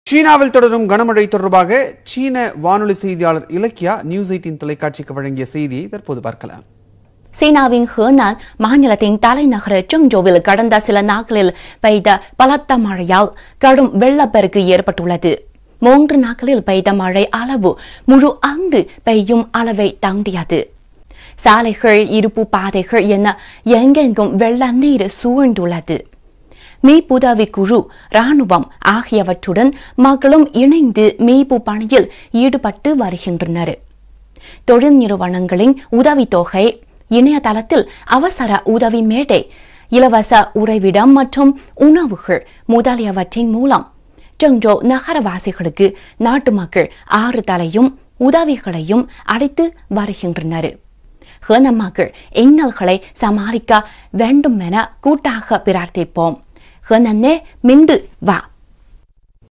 சீனாவில் தொடரும் கனமழை தொடர்பாக சீன வானொலி செய்தியாளர் இலக்கியா நியூஸ் எயிட்டின் தொலைக்காட்சிக்கு வழங்கிய செய்தியை தற்போது பார்க்கலாம் சீனாவின் ஹேனான் மாநிலத்தின் தலைநகர் ஜெங்ஜோவில் கடந்த சில நாட்களில் பெய்த பலத்த மழையால் கடும் வெள்ளப்பெருக்கு ஏற்பட்டுள்ளது மூன்று நாட்களில் பெய்த மழை அளவு முழு ஆண்டு பெய்யும் அளவை தாண்டியது சாலைகள் இருப்பு பாதைகள் என எங்கெங்கும் வெள்ள நீர் சூழ்ந்துள்ளது மீட்புதவி குழு ராணுவம் ஆகியவற்றுடன் மக்களும் இணைந்து மீட்பு பணியில் ஈடுபட்டு வருகின்றனர் தொழில் நிறுவனங்களின் உதவித்தொகை இணையதளத்தில் அவசர உதவி மேடை இலவச உறைவிடம் மற்றும் உணவுகள் முதலியவற்றின் மூலம் ஜெங்ஜோ நகரவாசிகளுக்கு நாட்டு மக்கள் ஆறுதலையும் உதவிகளையும் அளித்து வருகின்றனர் ஹேன மக்கள் இன்னல்களை சமாளிக்க வேண்டும் என கூட்டாக பிரார்த்திப்போம் ஹேனன்னே மிண்டு வா